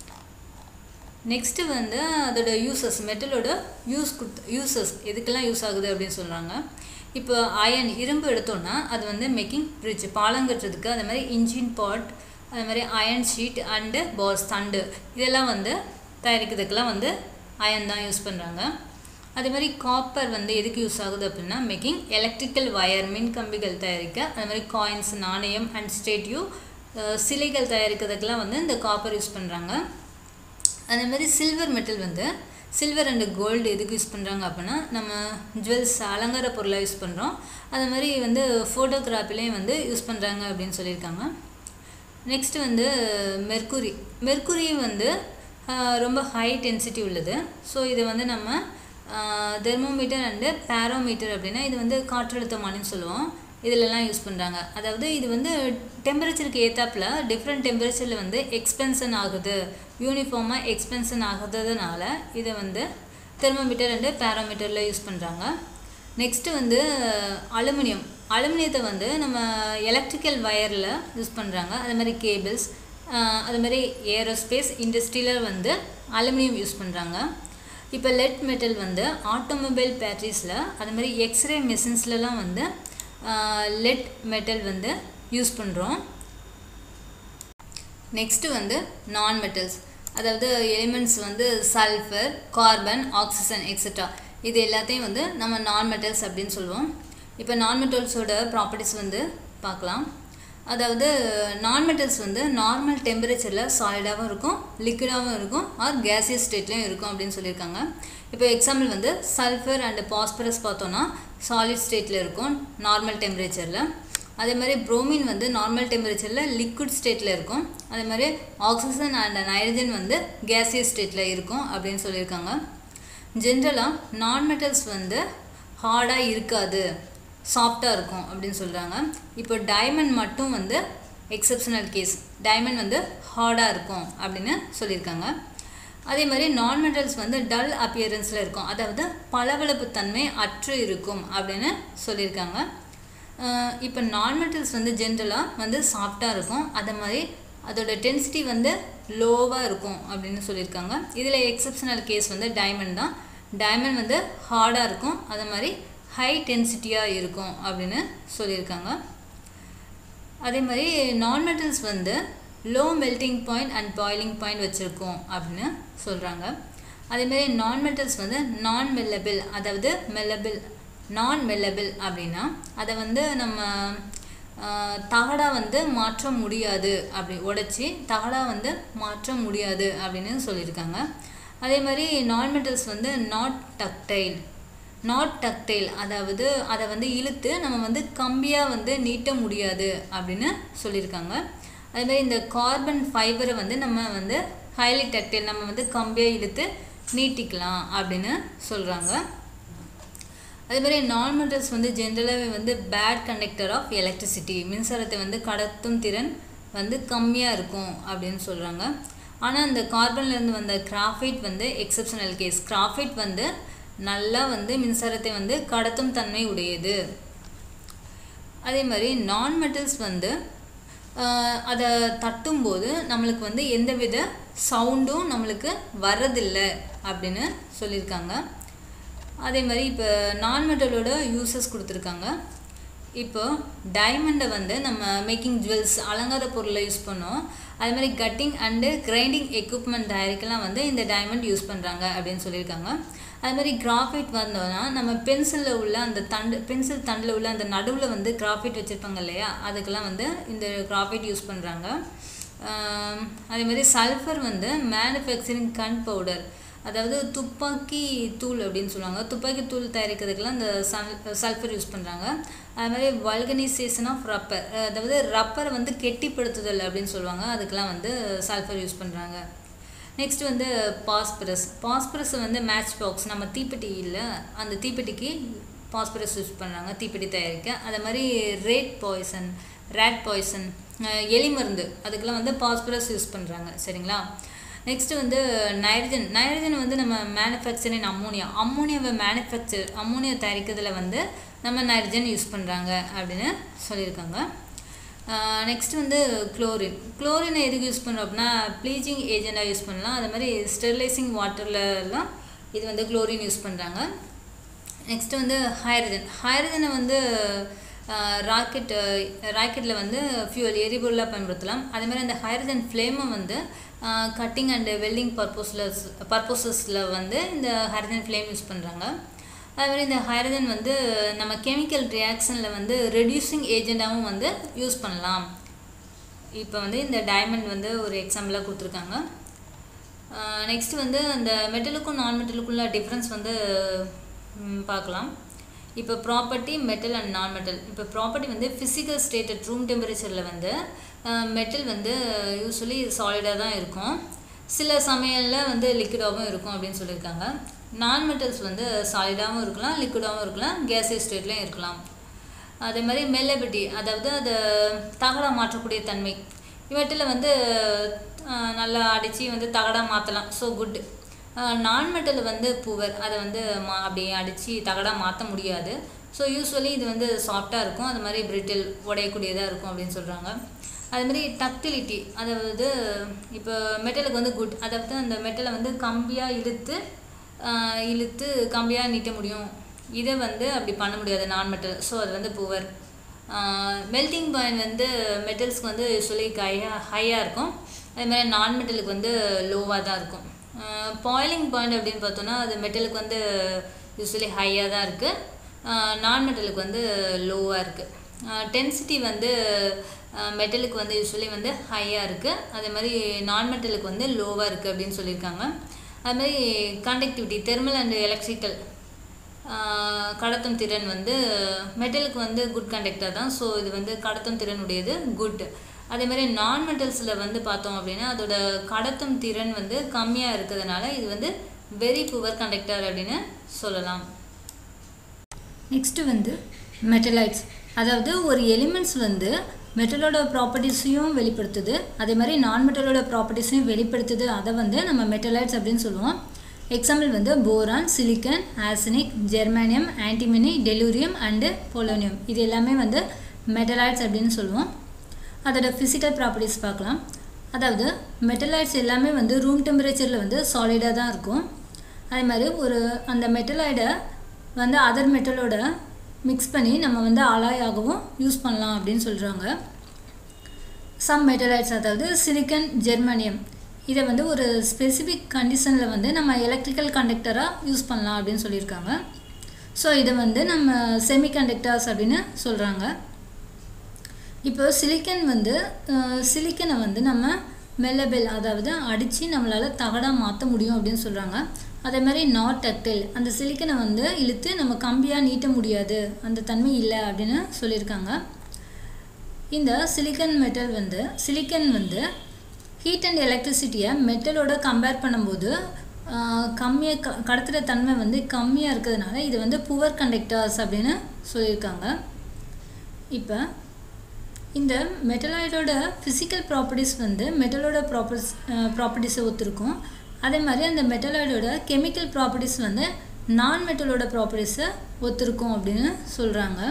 நெக்ஸ்ட்டு வந்து அதோட யூசஸ் மெட்டலோட யூஸ் கொடுத்து யூசஸ் எதுக்கெல்லாம் யூஸ் ஆகுது அப்படின்னு சொல்கிறாங்க இப்போ அயன் இரும்பு எடுத்தோன்னா அது வந்து மேக்கிங் பிரிட்ஜ் பாலம் கட்டுறதுக்கு அது மாதிரி இன்ஜின் பாட் அது மாதிரி அயன் ஷீட் அண்டு பாஸ் தண்டு இதெல்லாம் வந்து தயாரிக்கிறதுக்கெல்லாம் வந்து அயன் தான் யூஸ் பண்ணுறாங்க அதே மாதிரி காப்பர் வந்து எதுக்கு யூஸ் ஆகுது அப்படின்னா மேக்கிங் எலக்ட்ரிக்கல் வயர் மின் கம்பிகள் தயாரிக்க அது மாதிரி காயின்ஸ் நாணயம் அண்ட் ஸ்டேட்யூ சிலைகள் தயாரிக்கிறதுக்கெல்லாம் வந்து இந்த காப்பர் யூஸ் பண்ணுறாங்க அதே மாதிரி சில்வர் மெட்டல் வந்து சில்வர் அண்டு கோல்டு எதுக்கு யூஸ் பண்ணுறாங்க அப்படின்னா நம்ம ஜுவல்ஸ் அலங்கார பொருளாக யூஸ் பண்ணுறோம் அது மாதிரி வந்து ஃபோட்டோகிராஃபிலையும் வந்து யூஸ் பண்ணுறாங்க அப்படின்னு சொல்லியிருக்காங்க நெக்ஸ்ட்டு வந்து மெர்க்குரி மெர்க்குரி வந்து ரொம்ப ஹை டென்சிட்டி உள்ளது ஸோ இது வந்து நம்ம தெர்மோமீட்டர் அண்டு பேரோமீட்டர் அப்படின்னா இது வந்து காற்றழுத்தமானின்னு சொல்லுவோம் இதிலெல்லாம் யூஸ் பண்ணுறாங்க அதாவது இது வந்து டெம்பரேச்சருக்கு ஏற்றாப்புல டிஃப்ரெண்ட் டெம்பரேச்சரில் வந்து எக்ஸ்பென்ஷன் ஆகுது யூனிஃபார்மாக எக்ஸ்பென்ஷன் ஆகுறதுனால இதை வந்து தெர்மோமீட்டர் அண்டு பேரோமீட்டரில் யூஸ் பண்ணுறாங்க நெக்ஸ்ட்டு வந்து அலுமினியம் அலுமினியத்தை வந்து நம்ம எலக்ட்ரிக்கல் வயரில் யூஸ் பண்ணுறாங்க அது மாதிரி கேபிள்ஸ் அது மாதிரி ஏரோஸ்பேஸ் இண்டஸ்ட்ரியில் வந்து அலுமினியம் யூஸ் பண்ணுறாங்க இப்போ லெட் மெட்டல் வந்து ஆட்டோமொபைல் பேட்டரிஸில் அது மாதிரி எக்ஸ்ரே மிஷின்ஸ்லலாம் வந்து லெட் மெட்டல் வந்து யூஸ் பண்ணுறோம் நெக்ஸ்ட்டு வந்து நான் மெட்டல்ஸ் அதாவது எலிமெண்ட்ஸ் வந்து சல்ஃபர் கார்பன் ஆக்சிஜன் எக்ஸட்ரா இது எல்லாத்தையும் வந்து நம்ம நான் மெட்டல்ஸ் அப்படின்னு சொல்லுவோம் இப்போ நான் மெட்டல்ஸோட ப்ராப்பர்ட்டிஸ் வந்து பார்க்கலாம் அதாவது நான் மெட்டல்ஸ் வந்து நார்மல் டெம்பரேச்சரில் சாலிடாகவும் இருக்கும் லிக்விடாகவும் இருக்கும் ஆர் கேசியஸ் ஸ்டேட்லேயும் இருக்கும் அப்படின்னு சொல்லியிருக்காங்க இப்போ எக்ஸாம்பிள் வந்து சல்ஃபர் அண்ட் பாஸ்பரஸ் பார்த்தோன்னா சாலிட் ஸ்டேட்டில் இருக்கும் நார்மல் டெம்பரேச்சரில் அதே மாதிரி புரோமின் வந்து நார்மல் டெம்பரேச்சரில் லிக்விட் ஸ்டேட்டில் இருக்கும் அதே மாதிரி ஆக்சிஜன் அண்ட் நைட்ரஜன் வந்து கேசியஸ் ஸ்டேட்டில் இருக்கும் அப்படின்னு சொல்லியிருக்காங்க ஜென்ரலாக நான் மெட்டல்ஸ் வந்து ஹார்டாக இருக்காது சாஃப்டாக இருக்கும் அப்படின்னு சொல்கிறாங்க இப்போ டைமண்ட் மட்டும் வந்து எக்ஸப்ஷனல் கேஸ் டைமண்ட் வந்து ஹார்டாக இருக்கும் அப்படின்னு சொல்லியிருக்காங்க அதே மாதிரி நான் மெட்டல்ஸ் வந்து டல் அப்பியரன்ஸில் இருக்கும் அதாவது பளபளப்பு தன்மை அற்று இருக்கும் அப்படின்னு சொல்லியிருக்காங்க இப்போ நான் மெட்டல்ஸ் வந்து ஜென்ரலாக வந்து சாஃப்டாக இருக்கும் அதே மாதிரி அதோட டென்சிட்டி வந்து லோவாக இருக்கும் அப்படின்னு சொல்லியிருக்காங்க இதில் எக்ஸப்ஷனல் கேஸ் வந்து டைமண்ட் தான் டைமண்ட் வந்து ஹார்டாக இருக்கும் அதே மாதிரி ஹை டென்சிட்டியாக இருக்கும் அப்படின்னு சொல்லியிருக்காங்க அதே மாதிரி நான் மெட்டல்ஸ் வந்து low melting point and boiling point வச்சுருக்கோம் அப்படின்னு சொல்கிறாங்க அதேமாரி நான் மெட்டல்ஸ் வந்து நான் மெல்லபிள் அதாவது மெல்லபிள் நான் மெல்லபிள் அப்படின்னா அதை வந்து நம்ம தகடாக வந்து மாற்ற முடியாது அப்படி உடைச்சி தகடாக வந்து மாற்ற முடியாது அப்படின்னு சொல்லியிருக்காங்க அதே மாதிரி நான் மெட்டல்ஸ் வந்து நாட் டக்டைல் நாட் டக்டைல் அதாவது அதை வந்து இழுத்து நம்ம வந்து கம்பியாக வந்து நீட்ட முடியாது அப்படின்னு சொல்லியிருக்காங்க அதேமாதிரி இந்த கார்பன் ஃபைபரை வந்து நம்ம வந்து ஹைலி டக்டைல் நம்ம வந்து கம்பியாக இழுத்து நீட்டிக்கலாம் அப்படின்னு சொல்கிறாங்க அதேமாதிரி நான் மெட்டல்ஸ் வந்து ஜென்ரலாகவே வந்து பேட் கண்டக்டர் ஆஃப் எலக்ட்ரிசிட்டி மின்சாரத்தை வந்து கடத்தும் திறன் வந்து கம்மியாக இருக்கும் அப்படின்னு சொல்கிறாங்க ஆனால் இந்த கார்பன்லேருந்து வந்த கிராஃபைட் வந்து எக்ஸப்ஷனல் கேஸ் கிராஃபைட் வந்து நல்லா வந்து மின்சாரத்தை வந்து கடத்தும் தன்மை உடையது அதே மாதிரி நான் மெட்டல்ஸ் வந்து அதை தட்டும்போது நம்மளுக்கு வந்து எந்தவித சவுண்டும் நம்மளுக்கு வர்றதில்லை அப்படின்னு சொல்லியிருக்காங்க அதே மாதிரி இப்போ நான் மெட்டலோட யூசஸ் கொடுத்துருக்காங்க இப்போ டைமண்டை வந்து நம்ம மேக்கிங் ஜுவல்ஸ் அலங்கார பொருளை யூஸ் பண்ணோம் அதே மாதிரி கட்டிங் அண்டு கிரைண்டிங் எக்யூப்மெண்ட் தயாரிக்கலாம் வந்து இந்த டைமண்ட் யூஸ் பண்ணுறாங்க அப்படின்னு சொல்லியிருக்காங்க அது மாதிரி கிராஃபைட் வந்தோன்னா நம்ம பென்சிலில் உள்ள அந்த தண்டு பென்சில் தண்டில் உள்ள அந்த நடுவில் வந்து கிராஃபைட் வச்சுருப்பாங்க இல்லையா அதுக்கெல்லாம் வந்து இந்த கிராஃபைட் யூஸ் பண்ணுறாங்க அதே மாதிரி சல்ஃபர் வந்து மேனுஃபேக்சரிங் கன் பவுடர் அதாவது துப்பாக்கி தூள் அப்படின்னு சொல்லுவாங்க துப்பாக்கி தூள் தயாரிக்கிறதுக்கெல்லாம் இந்த சல் சல்ஃபர் யூஸ் பண்ணுறாங்க அது மாதிரி வல்கனைசேஷன் ஆஃப் ரப்பர் அதாவது ரப்பரை வந்து கெட்டிப்படுத்துதல் அப்படின்னு சொல்லுவாங்க அதுக்கெலாம் வந்து சல்ஃபர் யூஸ் பண்ணுறாங்க நெக்ஸ்ட் வந்து பாஸ்பரஸ் பாஸ்பரஸ் வந்து மேட்ச் பாக்ஸ் நம்ம தீப்பெட்டி இல்லை அந்த தீப்பெட்டிக்கு பாஸ்பரஸ் யூஸ் பண்ணுறாங்க தீப்பெட்டி தயாரிக்க அதே மாதிரி ரேட் பாய்சன் ரேட் பாய்சன் எலி மருந்து அதுக்கெல்லாம் வந்து பாஸ்பரஸ் யூஸ் பண்ணுறாங்க சரிங்களா நெக்ஸ்ட் வந்து நைட்ரஜன் நைட்ரஜன் வந்து நம்ம மேனுஃபேக்சரிங் அம்மோனியா அம்மோனியாவை மேனுஃபேக்சர் அம்மோனியா தயாரிக்கிறதுல வந்து நம்ம நைட்ரஜன் யூஸ் பண்ணுறாங்க அப்படின்னு சொல்லியிருக்காங்க நெக்ஸ்ட் வந்து குளோரின் குளோரினை எதுக்கு யூஸ் பண்ணுறோம் அப்படின்னா ப்ளீச்சிங் ஏஜெண்டாக யூஸ் பண்ணலாம் அது மாதிரி ஸ்டெர்லைசிங் வாட்டர்லலாம் இது வந்து குளோரின் யூஸ் பண்ணுறாங்க நெக்ஸ்ட் வந்து ஹைட்ரஜன் ஹைட்ரஜனை வந்து ராக்கெட் ராக்கெட்டில் வந்து ஃபியூவல் எரிபொருளாக பயன்படுத்தலாம் அதே மாதிரி அந்த ஹைட்ரஜன் ஃப்ளேமை வந்து கட்டிங் அண்டு வெல்டிங் பர்பஸில் பர்பஸஸில் வந்து இந்த ஹைட்ரஜன் ஃப்ளேம் யூஸ் பண்ணுறாங்க அது மாதிரி இந்த ஹைட்ரஜன் வந்து நம்ம கெமிக்கல் ரியாக்ஷனில் வந்து ரெடியூசிங் ஏஜெண்டாகவும் வந்து யூஸ் பண்ணலாம் இப்போ வந்து இந்த டைமண்ட் வந்து ஒரு எக்ஸாம்பிளாக கொடுத்துருக்காங்க நெக்ஸ்ட் வந்து அந்த மெட்டலுக்கும் நான் மெட்டலுக்குள்ள டிஃப்ரென்ஸ் வந்து பார்க்கலாம் இப்போ property metal and non metal இப்போ ப்ராப்பர்ட்டி வந்து ஃபிசிக்கல் ஸ்டேட் அட் ரூம் டெம்பரேச்சரில் வந்து மெட்டல் வந்து யூஸ்வலி சாலிடாக தான் இருக்கும் சில சமையலில் வந்து லிக்விடாகவும் இருக்கும் அப்படின்னு சொல்லியிருக்காங்க நான் மெட்டல்ஸ் வந்து சாலிடாகவும் இருக்கலாம் லிக்விடாகவும் இருக்கலாம் கேசியஸ் ஸ்டேட்லேயும் இருக்கலாம் அதே மாதிரி மெல்லபிலிட்டி அதாவது அது தகடாக மாற்றக்கூடிய தன்மை இவற்றில் வந்து நல்லா அடித்து வந்து தகடாக மாற்றலாம் ஸோ குட் நான் மெட்டல் வந்து புவர் அதை வந்து மா அப்படியே அடித்து தகடாக மாற்ற முடியாது ஸோ யூஸ்வலி இது வந்து சாஃப்டாக இருக்கும் அது மாதிரி பிரிட்டில் உடையக்கூடியதாக இருக்கும் அப்படின்னு சொல்கிறாங்க அது மாதிரி டக்டிலிட்டி அதாவது இப்போ மெட்டலுக்கு வந்து குட் அதாவது அந்த மெட்டலை வந்து கம்பியாக இழுத்து இழுத்து கம்பியாக நீட்ட முடியும் இதை வந்து அப்படி பண்ண முடியாது நான் மெட்டல் ஸோ அது வந்து புவர் மெல்டிங் பாயிண்ட் வந்து மெட்டல்ஸ்க்கு வந்து யூஸ்வலி ஹையாக ஹையாக இருக்கும் அதே மாதிரி நான் மெட்டலுக்கு வந்து லோவாக தான் இருக்கும் பாயிலிங் பாயிண்ட் அப்படின்னு பார்த்தோன்னா அது மெட்டலுக்கு வந்து யூஸ்வலி ஹையாக தான் இருக்குது நான் மெட்டலுக்கு வந்து லோவாக இருக்குது டென்சிட்டி வந்து மெட்டலுக்கு வந்து யூஸ்வலி வந்து ஹையாக இருக்குது அதே மாதிரி நான் மெட்டலுக்கு வந்து லோவாக இருக்குது அப்படின்னு சொல்லியிருக்காங்க அது மாதிரி கண்டக்டிவிட்டி தெர்மல் அண்ட் எலக்ட்ரிக்கல் கடத்தும் திறன் வந்து மெட்டலுக்கு வந்து குட் கண்டக்டர் தான் ஸோ இது வந்து கடத்தும் திறன் உடையது குட் அதே மாதிரி நான் மெட்டல்ஸில் வந்து பார்த்தோம் அப்படின்னா அதோட கடத்தும் திறன் வந்து கம்மியாக இருக்கிறதுனால இது வந்து வெரி புவர் கண்டக்டர் அப்படின்னு சொல்லலாம் நெக்ஸ்ட்டு வந்து மெட்டலைட்ஸ் அதாவது ஒரு எலிமெண்ட்ஸ் வந்து மெட்டலோட ப்ராப்பர்ட்டிஸையும் வெளிப்படுத்துது அதே மாதிரி நான் மெட்டலோட ப்ராப்பர்ட்டிஸையும் வெளிப்படுத்துது அதை வந்து நம்ம மெட்டலைட்ஸ் அப்படின்னு சொல்லுவோம் எக்ஸாம்பிள் வந்து boron silicon arsenic germanium antimony tellurium and polonium இது எல்லாமே வந்து மெட்டலைட்ஸ் அப்படின்னு சொல்லுவோம் அதோட ஃபிசிக்கல் ப்ராப்பர்ட்டிஸ் பார்க்கலாம் அதாவது மெட்டலைட்ஸ் எல்லாமே வந்து ரூம் டெம்பரேச்சரில் வந்து சாலிடாக தான் இருக்கும் அதே மாதிரி ஒரு அந்த மெட்டலாய்டை வந்து அதர் மெட்டலோட மிக்ஸ் பண்ணி நம்ம வந்து அலாயாகவும் யூஸ் பண்ணலாம் அப்படின்னு சொல்கிறாங்க சம் மெட்டலைட்ஸ் அதாவது சிலிக்கன் ஜெர்மானியம் இதை வந்து ஒரு ஸ்பெசிஃபிக் கண்டிஷனில் வந்து நம்ம எலக்ட்ரிக்கல் கண்டக்டராக யூஸ் பண்ணலாம் அப்படின்னு சொல்லியிருக்காங்க ஸோ இதை வந்து நம்ம செமி கண்டக்டர்ஸ் அப்படின்னு சொல்கிறாங்க இப்போ சிலிக்கன் வந்து சிலிக்கனை வந்து நம்ம மெல்லபெல் அதாவது அடித்து நம்மளால் தகடாக மாற்ற முடியும் அப்படின்னு சொல்கிறாங்க அதே மாதிரி நாட் டக்டைல் அந்த சிலிக்கனை வந்து இழுத்து நம்ம கம்பியாக நீட்ட முடியாது அந்த தன்மை இல்லை அப்படின்னு சொல்லியிருக்காங்க இந்த சிலிக்கன் மெட்டல் வந்து சிலிக்கன் வந்து ஹீட் அண்ட் எலக்ட்ரிசிட்டியை மெட்டலோட கம்பேர் பண்ணும்போது கம்மியாக க கடத்துகிற தன்மை வந்து கம்மியாக இருக்கிறதுனால இது வந்து புவர் கண்டக்டர்ஸ் அப்படின்னு சொல்லியிருக்காங்க இப்போ இந்த மெட்டலாய்டோட ஃபிசிக்கல் ப்ராப்பர்ட்டிஸ் வந்து மெட்டலோட ப்ராப்பர்ஸ் ப்ராப்பர்ட்டிஸை ஒத்துருக்கும் அதே மாதிரி அந்த மெட்டலாய்டோட கெமிக்கல் ப்ராப்பர்ட்டிஸ் வந்து நான் மெட்டலோட ப்ராப்பர்ட்டிஸை ஒத்துருக்கும் அப்படின்னு சொல்கிறாங்க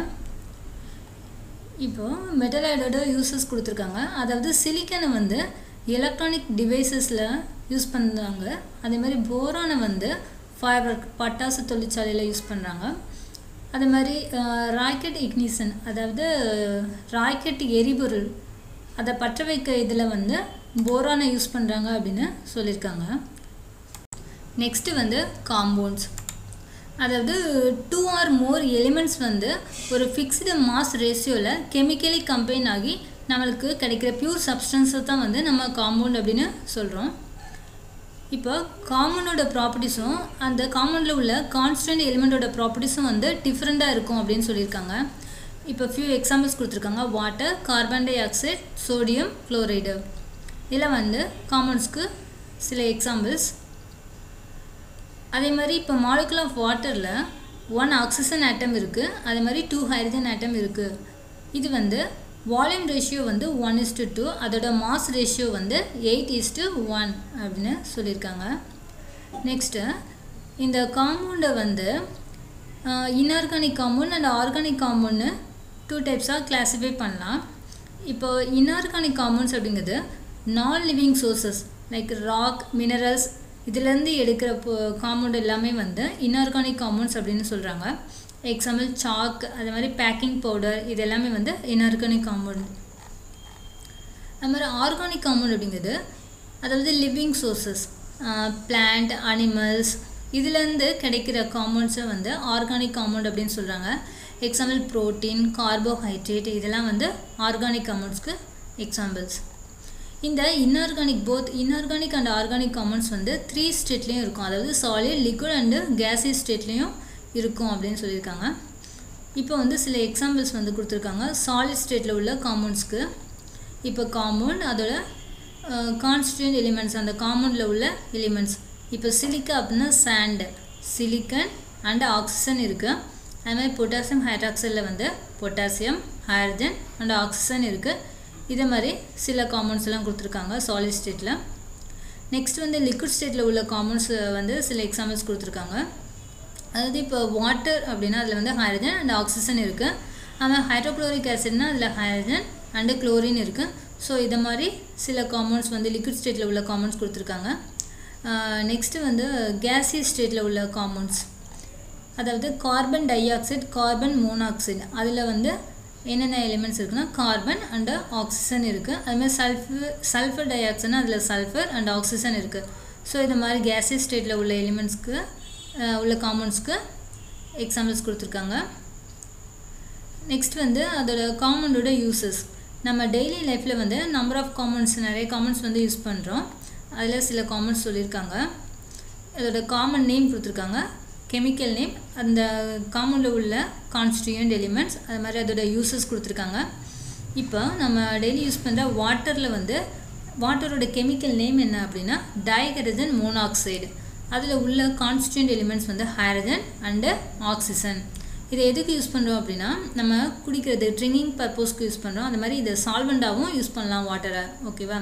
இப்போது மெட்டலாய்டோட யூசஸ் கொடுத்துருக்காங்க அதாவது சிலிக்கனை வந்து எலக்ட்ரானிக் டிவைசஸில் யூஸ் பண்ணுறாங்க அதே மாதிரி போரானை வந்து ஃபைபர் பட்டாசு தொழிற்சாலையில் யூஸ் பண்ணுறாங்க அதே மாதிரி ராக்கெட் இக்னிஷன் அதாவது ராக்கெட் எரிபொருள் அதை பற்ற வைக்க இதில் வந்து போரானை யூஸ் பண்ணுறாங்க அப்படின்னு சொல்லியிருக்காங்க நெக்ஸ்ட்டு வந்து காம்பவுண்ட்ஸ் அதாவது டூ ஆர் மோர் எலிமெண்ட்ஸ் வந்து ஒரு ஃபிக்ஸ்டு மாஸ் ரேஷியோவில் கெமிக்கலி கம்பைன் ஆகி நம்மளுக்கு கிடைக்கிற பியூர் சப்ஸ்டன்ஸை தான் வந்து நம்ம காம்பவுண்ட் அப்படின்னு சொல்கிறோம் இப்போ காமனோட ப்ராப்பர்ட்டிஸும் அந்த காமனில் உள்ள கான்ஸ்டன்ட் எலிமெண்ட்டோட ப்ராப்பர்ட்டிஸும் வந்து டிஃப்ரெண்ட்டாக இருக்கும் அப்படின்னு சொல்லியிருக்காங்க இப்போ ஃபியூ எக்ஸாம்பிள்ஸ் கொடுத்துருக்காங்க water carbon dioxide sodium chloride இதில் வந்து காமன்ஸ்க்கு சில எக்ஸாம்பிள்ஸ் அதே மாதிரி இப்போ மாலிகுல் ஆஃப் வாட்டரில் ஒன் ஆக்சிஜன் ஆட்டம் இருக்குது அதே மாதிரி டூ ஹைட்ரஜன் ஆட்டம் இருக்குது இது வந்து வால்யூம் ரேஷியோ வந்து ஒன் இஸ்டு டூ அதோட மாஸ் ரேஷியோ வந்து எயிட் இஸ்டு ஒன் அப்படின்னு சொல்லியிருக்காங்க நெக்ஸ்ட்டு இந்த காம்பவுண்டை வந்து இன்ஆர்கானிக் காம்பவுண்ட் அண்ட் ஆர்கானிக் காம்பவுண்ட்னு டூ டைப்ஸாக கிளாஸிஃபை பண்ணலாம் இப்போ இன்ஆர்கானிக் காம்பவுண்ட்ஸ் அப்படிங்கிறது non living sources like rock minerals இதுலேருந்து எடுக்கிற காம்பவுண்ட் எல்லாமே வந்து இன்ஆர்கானிக் காம்பவுண்ட்ஸ் அப்படின்னு சொல்கிறாங்க எக்ஸாம்பிள் சாக் அது மாதிரி பேக்கிங் பவுடர் இது எல்லாமே வந்து இன்ஆர்கானிக் காம்பவுண்ட் அது மாதிரி ஆர்கானிக் காம்பவுண்ட் அப்படிங்கிறது அதாவது லிவிங் சோர்சஸ் பிளான்ட் அனிமல்ஸ் இதுலேருந்து கிடைக்கிற காம்பவுண்ட்ஸை வந்து ஆர்கானிக் காம்பவுண்ட் அப்படின்னு சொல்கிறாங்க எக்ஸாம்பிள் ப்ரோட்டீன் கார்போஹைட்ரேட் இதெல்லாம் வந்து ஆர்கானிக் காம்பவுண்ட்ஸ்க்கு எக்ஸாம்பிள்ஸ் இந்த inorganic both inorganic and organic compounds வந்து த்ரீ ஸ்டேட்லேயும் இருக்கும் அதாவது சாலிட் லிக்விட் அண்டு கேஸி ஸ்டேட்லேயும் இருக்கும் அப்படின்னு சொல்லியிருக்காங்க இப்போ வந்து சில எக்ஸாம்பிள்ஸ் வந்து கொடுத்துருக்காங்க சாலிட் ஸ்டேட்டில் உள்ள காம்பவுண்ட்ஸ்க்கு இப்போ காம்பவுண்ட் அதோட கான்ஸ்டியூண்ட் எலிமெண்ட்ஸ் அந்த காம்பவுண்டில் உள்ள எலிமெண்ட்ஸ் இப்போ சிலிக்கா அப்படின்னா சாண்டு சிலிக்கன் அண்ட் ஆக்சிஜன் இருக்குது அது மாதிரி பொட்டாசியம் ஹைட்ராக்சைடில் வந்து பொட்டாசியம் ஹைட்ரஜன் அண்ட் ஆக்சிஜன் இருக்குது இதே மாதிரி சில காம்பவுண்ட்ஸ் எல்லாம் கொடுத்துருக்காங்க சாலிட் ஸ்டேட்டில் நெக்ஸ்ட் வந்து லிக்விட் ஸ்டேட்டில் உள்ள காம்பவுண்ட்ஸ் வந்து சில எக்ஸாம்பிள்ஸ் கொடுத்துருக்காங்க அதாவது இப்போ வாட்டர் அப்படின்னா அதில் வந்து ஹைட்ரஜன் அண்ட் ஆக்சிஜன் இருக்குது ஆனால் ஹைட்ரோக்ளோரிக் ஆசிட்னா அதில் ஹைட்ரஜன் அண்டு குளோரின் இருக்குது ஸோ இதை மாதிரி சில காம்பவுண்ட்ஸ் வந்து லிக்விட் ஸ்டேட்டில் உள்ள காம்பவுண்ட்ஸ் கொடுத்துருக்காங்க நெக்ஸ்ட்டு வந்து கேஸி ஸ்டேட்டில் உள்ள காம்பவுண்ட்ஸ் அதாவது carbon dioxide carbon monoxide அதில் வந்து என்னென்ன எலிமெண்ட்ஸ் இருக்குன்னா கார்பன் அண்டு ஆக்சிஜன் இருக்குது அதுமாதிரி சல்ஃபர் சல்ஃபர் டை ஆக்சைடுனா அதில் சல்ஃபர் அண்ட் ஆக்சிஜன் இருக்குது ஸோ இது மாதிரி கேஸி ஸ்டேட்டில் உள்ள எலிமெண்ட்ஸ்க்கு உள்ள காம்பவுண்ட்ஸ்க்கு எக்ஸாம்பிள்ஸ் கொடுத்துருக்காங்க நெக்ஸ்ட் வந்து அதோட காம்பவுண்டோட யூசஸ் நம்ம டெய்லி லைஃப்பில் வந்து நம்பர் ஆஃப் காம்பவுண்ட்ஸ் நிறைய காம்பவுண்ட்ஸ் வந்து யூஸ் பண்ணுறோம் அதில் சில காம்பவுண்ட்ஸ் சொல்லியிருக்காங்க அதோட காமன் நேம் கொடுத்துருக்காங்க கெமிக்கல் நேம் அந்த காம்பவுண்டில் உள்ள கான்ஸ்டியூண்ட் எலிமெண்ட்ஸ் அது மாதிரி அதோட யூசஸ் கொடுத்துருக்காங்க இப்போ நம்ம டெய்லி யூஸ் பண்ணுற வாட்டரில் வந்து வாட்டரோட கெமிக்கல் நேம் என்ன அப்படின்னா டைஹைட்ரஜன் மோனாக்சைடு அதில் உள்ள கான்ஸ்டியூண்ட் எலிமெண்ட்ஸ் வந்து ஹைட்ரஜன் அண்டு ஆக்சிஜன் இதை எதுக்கு யூஸ் பண்ணுறோம் அப்படின்னா நம்ம குடிக்கிறது ட்ரிங்கிங் பர்பஸ்க்கு யூஸ் பண்ணுறோம் அந்த மாதிரி இதை சால்வெண்ட்டாகவும் யூஸ் பண்ணலாம் வாட்டரை ஓகேவா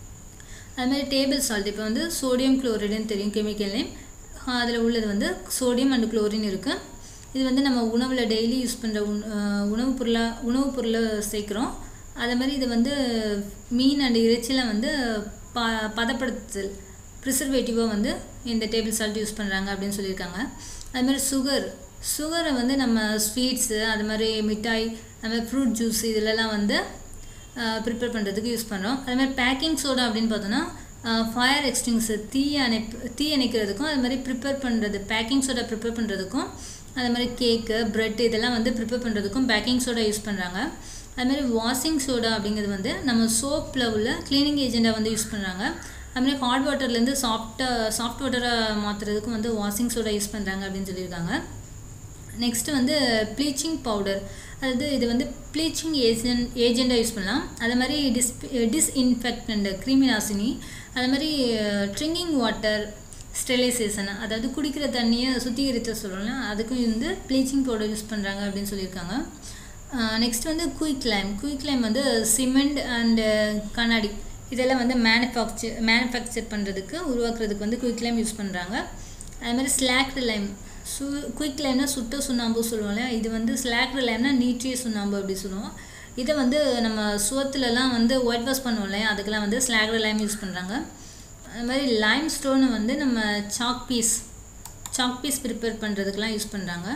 அது மாதிரி டேபிள் சால்ட் இப்போ வந்து சோடியம் குளோரைடுன்னு தெரியும் கெமிக்கல் நேம் அதில் உள்ளது வந்து சோடியம் அண்டு குளோரின் இருக்குது இது வந்து நம்ம உணவில் டெய்லி யூஸ் பண்ணுற உண் உணவுப் பொருளாக உணவுப் பொருளை சேர்க்குறோம் அதே மாதிரி இது வந்து மீன் அண்டு இறைச்சியில் வந்து ப பதப்படுத்துதல் ப்ரிசர்வேட்டிவாக வந்து இந்த டேபிள் சால்ட் யூஸ் பண்ணுறாங்க அப்படின்னு சொல்லியிருக்காங்க அது மாதிரி சுகர் சுகரை வந்து நம்ம ஸ்வீட்ஸு அது மாதிரி மிட்டாய் அது மாதிரி ஃப்ரூட் ஜூஸ் இதிலலாம் வந்து ப்ரிப்பேர் பண்ணுறதுக்கு யூஸ் பண்ணுறோம் அது மாதிரி பேக்கிங் சோடா அப்படின்னு பார்த்தோன்னா ஃபயர் எக்ஸ்டிங்ஸர் தீ அணைப்பு தீ அணைக்கிறதுக்கும் அது மாதிரி ப்ரிப்பேர் பண்ணுறது பேக்கிங் சோடா ப்ரிப்பேர் பண்ணுறதுக்கும் அது மாதிரி கேக்கு ப்ரெட் இதெல்லாம் வந்து ப்ரிப்பேர் பண்ணுறதுக்கும் பேக்கிங் சோடா யூஸ் பண்ணுறாங்க அது மாதிரி வாஷிங் சோடா அப்படிங்கிறது வந்து நம்ம சோப்பில் உள்ள க்ளீனிங் ஏஜெண்ட்டாக வந்து யூஸ் பண்ணுறாங்க அதுமாதிரி ஹாட் வாட்டர்லேருந்து சாஃப்டாக சாஃப்ட் வாட்டரை மாற்றுறதுக்கும் வந்து வாஷிங் சோடா யூஸ் பண்ணுறாங்க அப்படின்னு சொல்லியிருக்காங்க நெக்ஸ்ட்டு வந்து ப்ளீச்சிங் பவுடர் அதாவது இது வந்து ப்ளீச்சிங் ஏஜென்ட் ஏஜெண்ட்டாக யூஸ் பண்ணலாம் அதே மாதிரி டிஸ் டிஸ்இன்ஃபெக்டண்ட் கிருமி நாசினி அது மாதிரி ட்ரிங்கிங் வாட்டர் ஸ்டெரிலைசேஷன் அதாவது குடிக்கிற தண்ணியை சுத்திகரித்த சொல்லலாம் அதுக்கும் வந்து ப்ளீச்சிங் பவுடர் யூஸ் பண்ணுறாங்க அப்படின்னு சொல்லியிருக்காங்க நெக்ஸ்ட் வந்து குயிக் லைம் குயிக் லைம் வந்து சிமெண்ட் அண்டு கண்ணாடி இதெல்லாம் வந்து மேனுஃபேக்சர் மேனுஃபேக்சர் பண்ணுறதுக்கு உருவாக்குறதுக்கு வந்து குயிக் லைம் யூஸ் பண்ணுறாங்க அது மாதிரி ஸ்லாக்டு லைம் சு குயிக் லைம்னா சுட்ட சுண்ணாம்பு சொல்லுவோம் இல்லையா இது வந்து ஸ்லாக்டு லைம்னா நீட்டிய சுண்ணாம்பு அப்படி சொல்லுவோம் இதை வந்து நம்ம சுவத்துலலாம் வந்து ஒயிட் வாஷ் பண்ணுவோம் இல்லையா அதுக்கெல்லாம் வந்து ஸ்லாக்டு லைம் யூஸ் பண்ணுறாங்க அது மாதிரி லைம் ஸ்டோனை வந்து நம்ம chalk piece chalk piece prepare பண்ணுறதுக்கெலாம் யூஸ் பண்ணுறாங்க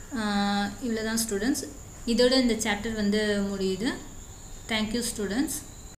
இவ்வளோ தான் ஸ்டூடெண்ட்ஸ் இதோட இந்த சாப்டர் வந்து முடியுது தேங்க்யூ ஸ்டூடெண்ட்ஸ்